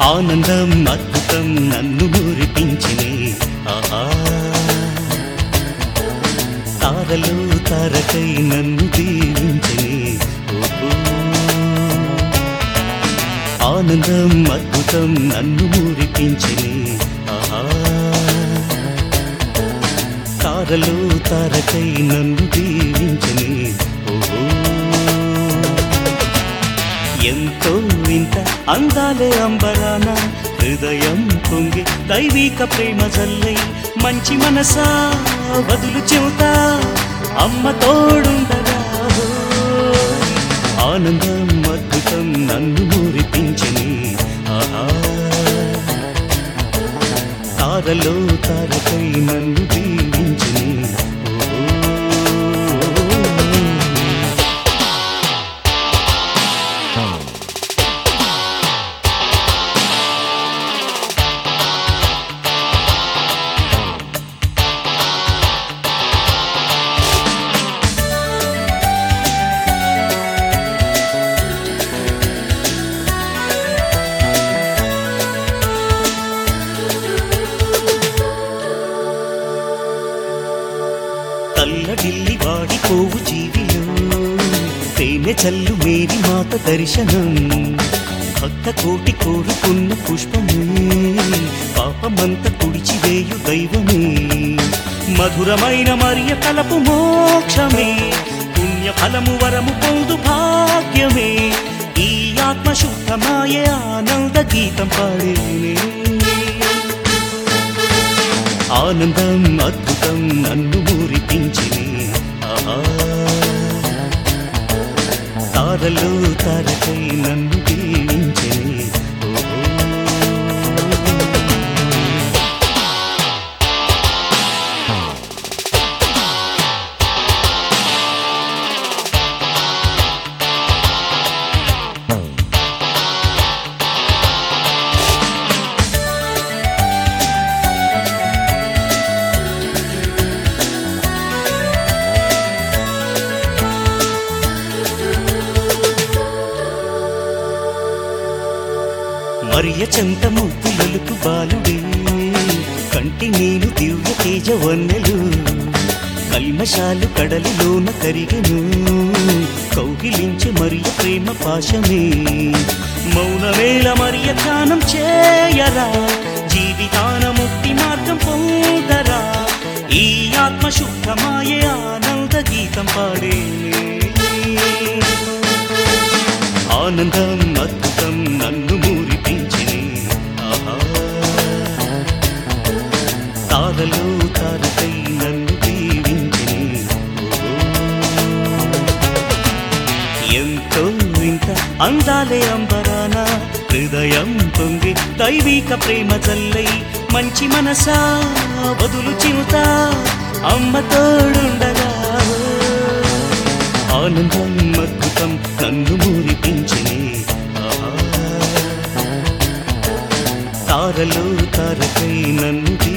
ఆనందం అద్భుతం నన్ను మురిపించినే ఆహా తారలు తారకై నన్ను దీవించినే ఓహో ఆనందం అద్భుతం నన్ను మురిపించినే ఆహా తారలు తారకై నన్ను దీవించినే ఓహో ఎంతో వింత అందాలే అంబరాన హృదయం పొంగి దైవిక ప్రేమ జల్లై మంచి మనసా వదులు చెవుతా అమ్మ తోడుండగా ఆనందం అద్భుతం నన్ను మురిపించని ఆహా తారలో తారకై నన్ను దీవించని ఓ తల్లడిల్లి వాడిపోవు జీవిలో తేనె చల్లు మేరి మాత దర్శనం భక్త కోటి కోరుకున్న పుష్పమే పాపమంత తుడిచివేయు దైవమే మధురమైన మరియ తలపు మోక్షమే పుణ్య ఫలము వరము పొందు భాగ్యమే ఈ ఆత్మ శుద్ధమాయే ఆనంద గీతం పాడేనే ఆనందం అద్భుతం నన్ను మురిపించిని ఆహా తారలు తారకై నన్ను దీవించిని ఓహో మరియ చెంత ముద్దులకు బాలుడే కంటి నేను దివ్య తేజ వన్నెలు కల్మశాలు కడలిలోన కరిగెను కౌగిలించి మరియ ప్రేమ పాశమే మౌనవేళ మరియ ధ్యానం చేయరా జీవితాన ముక్తి మార్గం పొందరా ఈ ఆత్మ శుద్ధమాయే ఆనంద గీతం పాడే ఆనందం అద్భుతం నన్ను మురిపించిని ఆహా తారలో తారకై నన్ను దీవించిని ఓహో. ఎంతో ఇంత అందాలే అంబరాన హృదయం పొంగి దైవిక ప్రేమ జల్లై మంచి మనసా వదులు చిరుత అమ్మ తోడుండగా ఆనందం అద్భుతం నన్ను మురిపించిని ఆహా. తారలో తారకై నన్ను